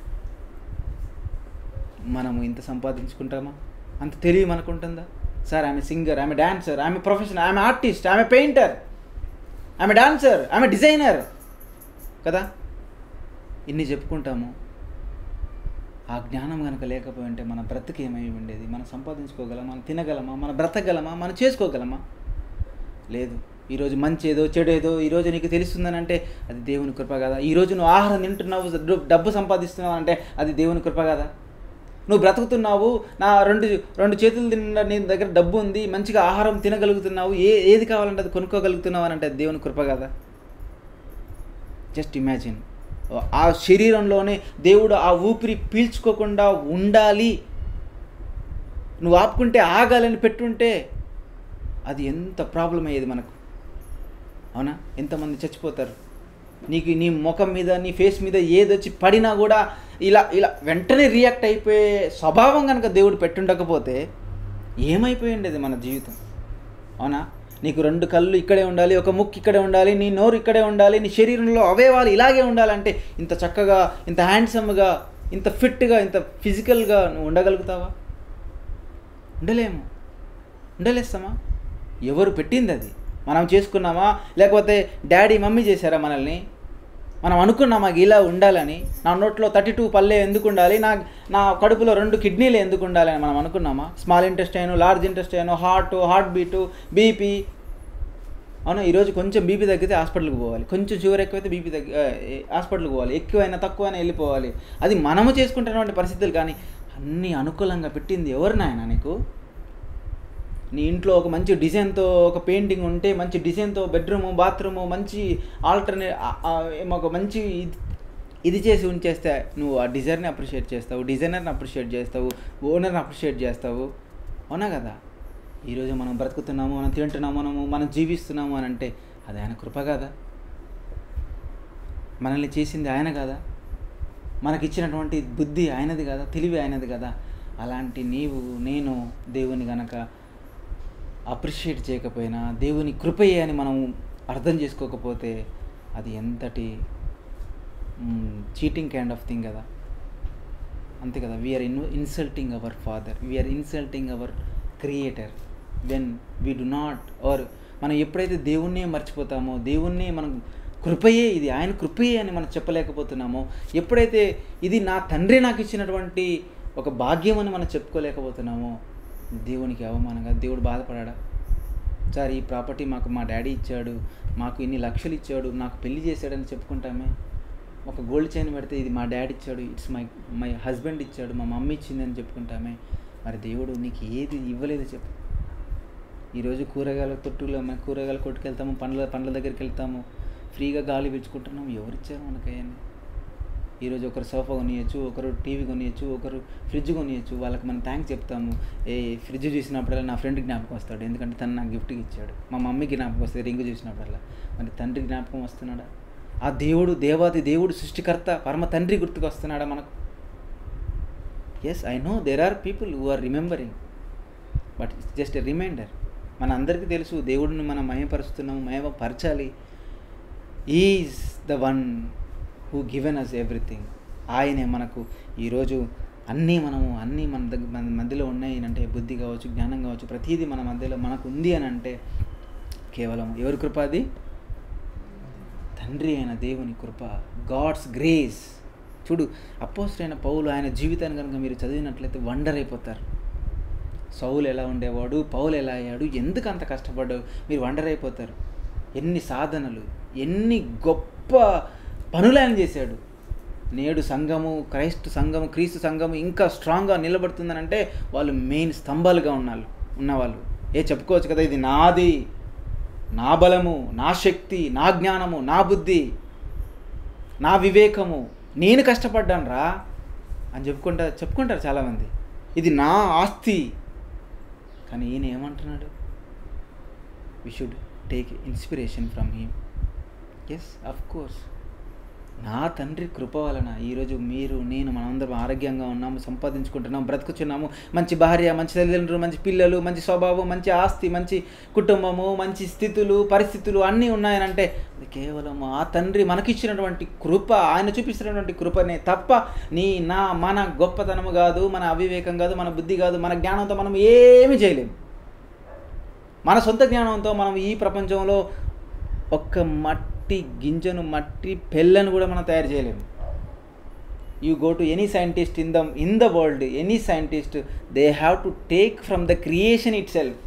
మనము ఇంత సంపాదించుకుంటామా అంత తెలివి మనకుంటుందా సార్ ఆమె సింగర్ ఆమె డాన్సర్ ఆమె ప్రొఫెషనల్ ఆమె ఆర్టిస్ట్ ఆమె పెయింటర్ ఆమె డాన్సర్ ఆమె డిజైనర్ కదా ఇన్ని చెప్పుకుంటాము ఆ జ్ఞానం కనుక లేకపోయి ఉంటే మన బ్రతుకు ఏమై ఉండేది మనం సంపాదించుకోగలమా మనం తినగలమా మనం బ్రతకగలమా మనం చేసుకోగలమా లేదు ఈరోజు మంచి ఏదో చెడు ఏదో ఈరోజు నీకు తెలుస్తుందని అంటే అది దేవుని కృప కదా ఈరోజు నువ్వు ఆహారం తింటున్నావు డు- డబ్బు సంపాదిస్తున్నావు అంటే అది దేవుని కృప కదా నువ్వు బ్రతుకుతున్నావు నా రెండు రెండు చేతులు తిన్న నీ దగ్గర డబ్బు ఉంది మంచిగా ఆహారం తినగలుగుతున్నావు ఏ ఏది కావాలంటే అది కొనుక్కోగలుగుతున్నావు అని అంటే అది దేవుని కృప కదా జస్ట్ ఇమాజిన్ ఆ శరీరంలోనే దేవుడు ఆ ఊపిరి పీల్చుకోకుండా ఉండాలి నువ్వు ఆపుకుంటే ఆగాలని పెట్టుంటే అది ఎంత ప్రాబ్లం అయ్యేది మనకు అవునా ఎంతమంది చచ్చిపోతారు నీకు నీ ముఖం మీద నీ ఫేస్ మీద ఏదొచ్చి పడినా కూడా ఇలా ఇలా వెంటనే రియాక్ట్ అయిపోయే స్వభావం కనుక దేవుడు పెట్టుండకపోతే ఏమైపోయి ఉండేది మన జీవితం అవునా నీకు రెండు కళ్ళు ఇక్కడే ఉండాలి ఒక ముక్కు ఇక్కడే ఉండాలి నీ నోరు ఇక్కడే ఉండాలి నీ శరీరంలో అవయవాలు ఇలాగే ఉండాలంటే ఇంత చక్కగా ఇంత హ్యాండ్సమ్గా ఇంత ఫిట్గా ఇంత ఫిజికల్గా నువ్వు ఉండగలుగుతావా ఉండలేము ఉండలేస్తామా ఎవరు పెట్టింది అది మనం చేసుకున్నామా లేకపోతే డాడీ మమ్మీ చేశారా మనల్ని మనం అనుకున్నామా ఇలా ఉండాలని నా నోట్లో థర్టీ టూ పల్లె ఎందుకు ఉండాలి నా నా కడుపులో రెండు కిడ్నీలు ఎందుకు ఉండాలి అని మనం అనుకున్నామా small intestine large intestine heart heart beat BP అవునా ఈరోజు కొంచెం బీపీ తగ్గితే హాస్పిటల్కి పోవాలి కొంచెం షుగర్ ఎక్కువైతే బీపీ తగ్గి ఆ, ఏ, హాస్పిటల్కి పోవాలి ఎక్కువైనా తక్కువైనా వెళ్ళిపోవాలి అది మనము చేసుకుంటున్నటువంటి పరిస్థితులు కానీ అన్నీ అనుకూలంగా పెట్టింది ఎవరు నాయన నీకు నీ ఇంట్లో ఒక మంచి డిజైన్తో ఒక పెయింటింగ్ ఉంటే మంచి డిజైన్తో బెడ్రూము బాత్రూము మంచి ఆల్టర్నే ఒక మంచి ఇది- ఇది చేసి ఉంచేస్తే నువ్వు ఆ డిజైర్ని అప్రిషియేట్ చేస్తావు డిజైనర్ని అప్రిషియేట్ చేస్తావు ఓనర్ని అప్రిషియేట్ చేస్తావు అవునా కదా ఈరోజు మనం బ్రతుకుతున్నాము మనం తింటున్నాము మనము మనం జీవిస్తున్నాము అని అంటే అది ఆయన కృప కదా మనల్ని చేసింది ఆయన కదా మనకిచ్చినటువంటి బుద్ధి ఆయనది కదా తెలివి ఆయనది కదా అలాంటి నీవు నేను దేవుని గనక అప్రిషియేట్ చేయకపోయినా దేవుని కృపయే అని మనం అర్థం చేసుకోకపోతే అది ఎంతటి చీటింగ్ కైండ్ ఆఫ్ థింగ్ కదా అంతే కదా we are in insulting our father we are insulting our creator when we do not or మనం ఎప్పుడైతే దేవుణ్ణే మర్చిపోతామో దేవుణ్ణే మనం కృపయే ఇది ఆయన కృపయే అని మనం చెప్పలేకపోతున్నామో ఎప్పుడైతే ఇది నా తండ్రి నాకు ఇచ్చినటువంటి ఒక భాగ్యం అని మనం చెప్పుకోలేకపోతున్నామో దేవునికి అవమానంగా దేవుడు బాధపడాడా సార్ ఈ ప్రాపర్టీ మాకు మా డాడీ ఇచ్చాడు మాకు ఇన్ని లక్షలు ఇచ్చాడు నాకు పెళ్లి చేశాడని చెప్పుకుంటామే ఒక గోల్డ్ చైన్ పెడితే ఇది మా డాడీ ఇచ్చాడు ఇట్స్ మై మై హస్బెండ్ ఇచ్చాడు మా మమ్మీ ఇచ్చిందని చెప్పుకుంటామే మరి దేవుడు నీకు ఏది ఇవ్వలేదు చెప్పు ఈరోజు కూరగాయల కొట్టులో మన కూరగాయల కొట్టుకు వెళ్తాము పండ్ల పండ్ల దగ్గరికి వెళ్తాము ఫ్రీగా గాలి పీల్చుకుంటున్నాము ఎవరిచ్చారు మనకయ్యని ఈరోజు ఒకరు సోఫా కొనియచ్చు ఒకరు టీవీ కొనియచ్చు ఒకరు ఫ్రిడ్జ్ కొనియచ్చు వాళ్ళకి మనం థ్యాంక్స్ చెప్తాము ఏ ఫ్రిడ్జ్ చూసినప్పుడల్లా నా ఫ్రెండ్ జ్ఞాపకం వస్తాడు ఎందుకంటే తను నాకు గిఫ్ట్కి ఇచ్చాడు మా మమ్మీ జ్ఞాపకం వస్తుంది రింగ్ చూసినప్పుడల్లా మరి తండ్రి జ్ఞాపకం వస్తున్నాడా ఆ దేవుడు దేవాది దేవుడు సృష్టికర్త పరమ తండ్రి గుర్తుకొస్తున్నాడా మనకు yes I know there are people who are remembering but it's just a reminder మన అందరికీ తెలుసు దేవుడిని మనం మయపరుస్తున్నాము మయపరచాలి is the one who given us everything ఆయనే మనకు ఈరోజు అన్నీ మనము అన్నీ మన దగ్గర మన మధ్యలో ఉన్నాయి అంటే బుద్ధి కావచ్చు జ్ఞానం కావచ్చు ప్రతిదీ మన మధ్యలో మనకు ఉంది అని అంటే కేవలం ఎవరి కృప అది తండ్రి అయిన దేవుని కృప గాడ్స్ గ్రేస్ చూడు అపోస్టైన పౌలు ఆయన జీవితాన్ని కనుక మీరు చదివినట్లయితే వండర్ అయిపోతారు సౌలు ఎలా ఉండేవాడు పౌలు ఎలా అయ్యాడు ఎందుకు అంత కష్టపడ్డావు మీరు వండర్ అయిపోతారు ఎన్ని సాధనలు ఎన్ని గొప్ప పనులు ఆయన చేశాడు నేడు సంఘము క్రైస్తు సంఘము క్రీస్తు సంఘము ఇంకా స్ట్రాంగ్గా నిలబడుతుందనంటే వాళ్ళు మెయిన్ స్తంభాలుగా ఉన్నారు ఉన్నవాళ్ళు ఏ చెప్పుకోవచ్చు కదా ఇది నాది నా బలము నా శక్తి నా జ్ఞానము నా బుద్ధి నా వివేకము నేను కష్టపడ్డాను రా అని చెప్పుకుంటా చెప్పుకుంటారు చాలామంది ఇది నా ఆస్తి కానీ ఈయన ఏమంటున్నాడు we should take inspiration from him yes of course నా తండ్రి కృప వలన ఈరోజు మీరు నేను మనందరం ఆరోగ్యంగా ఉన్నాము సంపాదించుకుంటున్నాం బ్రతుకుచున్నాము మంచి భార్య మంచి తల్లిదండ్రులు మంచి పిల్లలు మంచి స్వభావం మంచి ఆస్తి మంచి కుటుంబము మంచి స్థితులు పరిస్థితులు అన్నీ ఉన్నాయనంటే అది కేవలం ఆ తండ్రి మనకిచ్చినటువంటి కృప ఆయన చూపిస్తున్నటువంటి కృపనే తప్ప నీ నా మన గొప్పతనము కాదు మన అవివేకం కాదు మన బుద్ధి కాదు మన జ్ఞానంతో మనం ఏమీ చేయలేము మన సొంత జ్ఞానంతో మనం ఈ ప్రపంచంలో ఒక్క మట్టి గింజను మట్టి పెళ్ళను కూడా మనం తయారు చేయలేము you go to any scientist in the in the world any scientist they have to take from the creation itself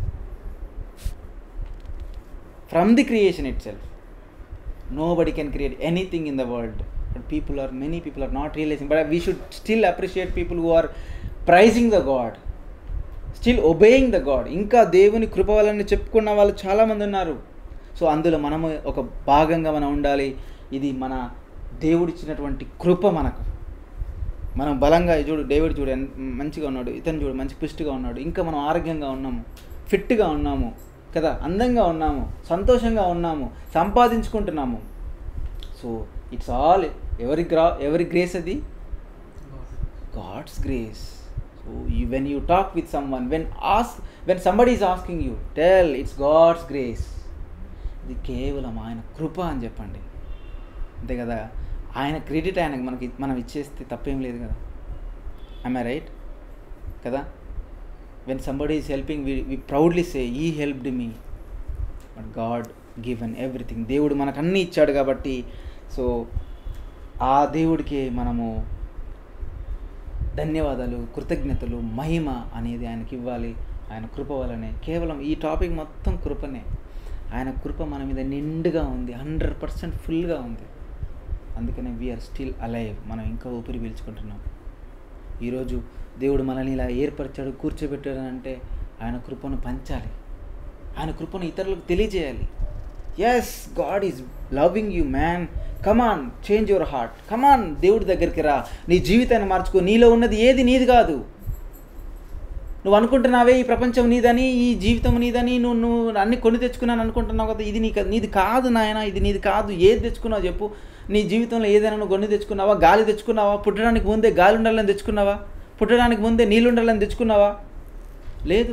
from the creation itself nobody can create anything in the world but people are many people are not realizing but we should still appreciate people who are praising the god still obeying the god ఇంకా దేవుని కృప వలని చెప్పుకున్న వాళ్ళు చాలామంది ఉన్నారు so అందులో మనము ఒక భాగంగా మనం ఉండాలి ఇది మన దేవుడిచ్చినటువంటి కృప మనకు మనం బలంగా చూడు డేవిడ్ చూడు ఎన్- మంచిగా ఉన్నాడు ఇతను చూడు మంచి పుష్టిగా ఉన్నాడు ఇంకా మనం ఆరోగ్యంగా ఉన్నాము ఫిట్గా ఉన్నాము కదా అందంగా ఉన్నాము సంతోషంగా ఉన్నాము సంపాదించుకుంటున్నాము సో ఇట్స్ ఆల్ ఎవరి గ్రా ఎవరి గ్రేస్ అది God's grace so you when you talk with someone when as when somebody is asking you tell it's God's grace ఇది కేవలం ఆయన కృప అని చెప్పండి అంతే కదా ఆయన క్రెడిట్ ఆయనకు మనకి మనం ఇచ్చేస్తే తప్పేం లేదు కదా ఐ రైట్ కదా when somebody is helping we we proudly say he helped me but God given everything దేవుడు మనకు అన్నీ ఇచ్చాడు కాబట్టి సో ఆ దేవుడికి మనము ధన్యవాదాలు కృతజ్ఞతలు మహిమ అనేది ఆయనకి ఇవ్వాలి ఆయన కృప వలనే కేవలం ఈ టాపిక్ మొత్తం కృపనే ఆయన కృప మన మీద నిండుగా ఉంది హండ్రెడ్ పర్సెంట్ ఫుల్గా ఉంది అందుకనే వీఆర్ స్టిల్ అలైవ్ మనం ఇంకా ఊపిరి పీల్చుకుంటున్నాం ఈరోజు దేవుడు మనల్ని ఇలా ఏర్పరిచాడు కూర్చోబెట్టాడు అంటే ఆయన కృపను పంచాలి ఆయన కృపను ఇతరులకు తెలియజేయాలి yes God is loving you man come on change your heart come on దేవుడి దగ్గరికి రా నీ జీవితాన్ని మార్చుకో నీలో ఉన్నది ఏది నీది కాదు నువ్వు అనుకుంటున్నావే ఈ ప్రపంచం నీదని ఈ జీవితం నీదని నువ్వు నువ్వు అన్ని కొని తెచ్చుకున్నాను అనుకుంటున్నావు కదా ఇది నీకు నీది కాదు నాయన ఇది నీది కాదు ఏది తెచ్చుకున్నావు చెప్పు నీ జీవితంలో ఏదైనా నువ్వు గొన్ని తెచ్చుకున్నావా గాలి తెచ్చుకున్నావా పుట్టడానికి ముందే గాలి ఉండాలని తెచ్చుకున్నావా పుట్టడానికి ముందే నీళ్ళు ఉండాలని తెచ్చుకున్నావా లేదు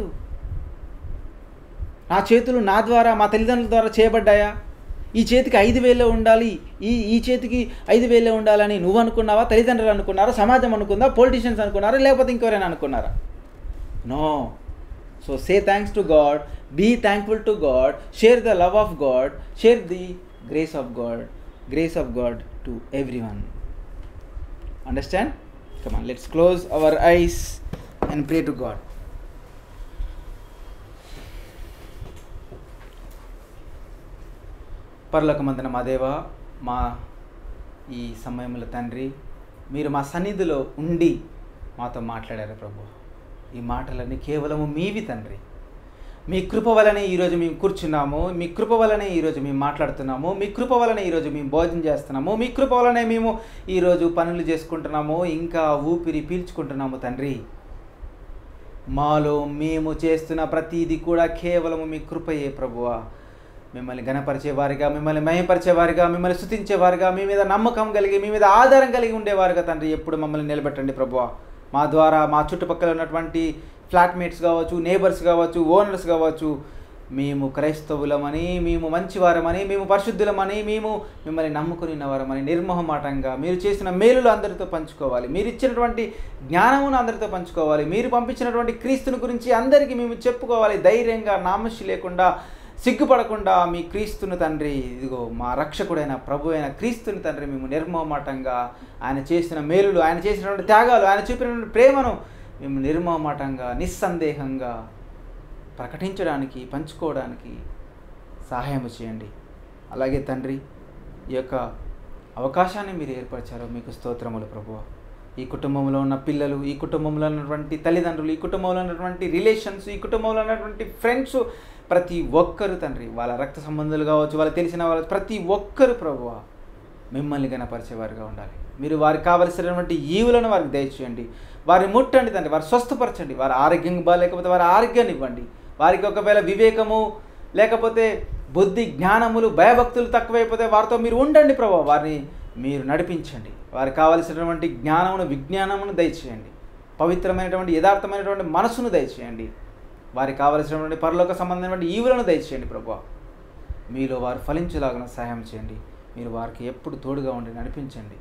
నా చేతులు నా ద్వారా మా తల్లిదండ్రుల ద్వారా చేయబడ్డాయా ఈ చేతికి ఐదు వేలే ఉండాలి ఈ ఈ చేతికి ఐదు వేలే ఉండాలని నువ్వు అనుకున్నావా తల్లిదండ్రులు అనుకున్నారా సమాజం అనుకుందా పొలిటీషియన్స్ అనుకున్నారా లేకపోతే ఇంకెవరైనా అనుకున్నారా no so say thanks to God be thankful to God share the love of God share the grace of God grace of God to everyone understand come on let's close our eyes and pray to God పరలోకమందున మా దేవ మా ఈ సమయంలో తండ్రి మీరు మా సన్నిధిలో ఉండి మాతో మాట్లాడారు ప్రభు ఈ మాటలన్నీ కేవలము మీవి తండ్రి మీ కృప వలనే ఈరోజు మేము కూర్చున్నాము మీ కృప వలనే ఈరోజు మేము మాట్లాడుతున్నాము మీ కృప వలనే ఈరోజు మేము భోజనం చేస్తున్నాము మీ కృప వలనే మేము ఈరోజు పనులు చేసుకుంటున్నాము ఇంకా ఊపిరి పీల్చుకుంటున్నాము తండ్రి మాలో మేము చేస్తున్న ప్రతిదీ కూడా కేవలము మీ కృపయే ప్రభువా మిమ్మల్ని గణపరిచేవారిగా మిమ్మల్ని మయపరిచేవారిగా మిమ్మల్ని స్థుతించేవారిగా మీ మీద నమ్మకం కలిగి మీ మీద ఆధారం కలిగి ఉండేవారుగా తండ్రి ఎప్పుడు మమ్మల్ని నిలబెట్టండి ప్రభువా మా ద్వారా మా చుట్టుపక్కల ఉన్నటువంటి ఫ్లాట్మేట్స్ కావచ్చు నేబర్స్ కావచ్చు ఓనర్స్ కావచ్చు మేము క్రైస్తవులమని మేము మంచివారమని మేము పరిశుద్ధులమని మేము మిమ్మల్ని నమ్ముకుని ఉన్నవారమని నిర్మోహమాటంగా మీరు చేసిన మేలులు అందరితో పంచుకోవాలి మీరు ఇచ్చినటువంటి జ్ఞానమును అందరితో పంచుకోవాలి మీరు పంపించినటువంటి క్రీస్తుని గురించి అందరికీ మేము చెప్పుకోవాలి ధైర్యంగా నామషి లేకుండా సిగ్గుపడకుండా మీ క్రీస్తుని తండ్రి ఇదిగో మా రక్షకుడైన ప్రభు అయిన క్రీస్తుని తండ్రి మేము నిర్మోహమాటంగా ఆయన చేసిన మేలులు ఆయన చేసినటువంటి త్యాగాలు ఆయన చూపినటువంటి ప్రేమను మేము నిర్మోహమాటంగా నిస్సందేహంగా ప్రకటించడానికి పంచుకోవడానికి సహాయం చేయండి అలాగే తండ్రి ఈ యొక్క అవకాశాన్ని మీరు ఏర్పరిచారు మీకు స్తోత్రములు ప్రభువ ఈ కుటుంబంలో ఉన్న పిల్లలు ఈ కుటుంబంలో ఉన్నటువంటి తల్లిదండ్రులు ఈ కుటుంబంలో ఉన్నటువంటి రిలేషన్స్ ఈ కుటుంబంలో ఉన్నటువంటి ఫ్రెండ్స్ ప్రతి ఒక్కరు తండ్రి వాళ్ళ రక్త సంబంధాలు కావచ్చు వాళ్ళకి తెలిసిన వాళ్ళ ప్రతి ఒక్కరు ప్రభువ మిమ్మల్ని గణపరిచేవారుగా ఉండాలి మీరు వారికి కావలసినటువంటి ఈవులను వారికి దయచేయండి వారిని ముట్టండి తండ్రి వారు స్వస్థపరచండి వారి ఆరోగ్యం బాగాలేకపోతే వారి ఆరోగ్యాన్ని ఇవ్వండి వారికి ఒకవేళ వివేకము లేకపోతే బుద్ధి జ్ఞానములు భయభక్తులు తక్కువైపోతే వారితో మీరు ఉండండి ప్రభావ వారిని మీరు నడిపించండి వారికి కావలసినటువంటి జ్ఞానమును విజ్ఞానమును దయచేయండి పవిత్రమైనటువంటి యథార్థమైనటువంటి మనసును దయచేయండి వారికి కావలసినటువంటి పరలోక సంబంధమైనటువంటి ఈవులను దయచేయండి ప్రభా మీలో వారు ఫలించేలాగా సహాయం చేయండి మీరు వారికి ఎప్పుడు తోడుగా ఉండి నడిపించండి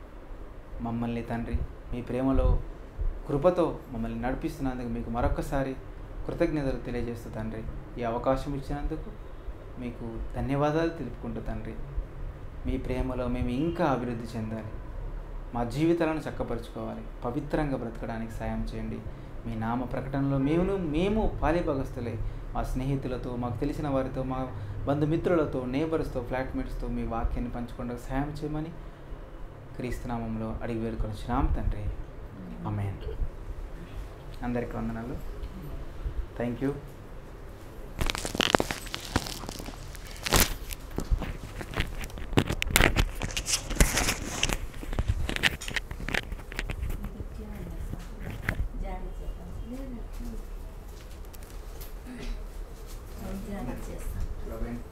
మమ్మల్ని తండ్రి మీ ప్రేమలో కృపతో మమ్మల్ని నడిపిస్తున్నందుకు మీకు మరొకసారి కృతజ్ఞతలు తెలియజేస్తూ తండ్రి ఈ అవకాశం ఇచ్చినందుకు మీకు ధన్యవాదాలు తెలుపుకుంటూ తండ్రి మీ ప్రేమలో మేము ఇంకా అభివృద్ధి చెందాలి మా జీవితాలను చక్కపరుచుకోవాలి పవిత్రంగా బ్రతకడానికి సాయం చేయండి మీ నామ ప్రకటనలో మేము మేము పాలిభగస్తులై మా స్నేహితులతో మాకు తెలిసిన వారితో మా బంధుమిత్రులతో నేబర్స్తో ఫ్లాట్మేట్స్తో మీ వాక్యాన్ని పంచుకోవడానికి సాయం చేయమని క్రీస్తునామంలో అడిగి వేడుకొని వచ్చినాం తండ్రి అమేన్ అందరికీ వందనాలు థ్యాంక్ యూ జాగ్రత్త చేస్తాం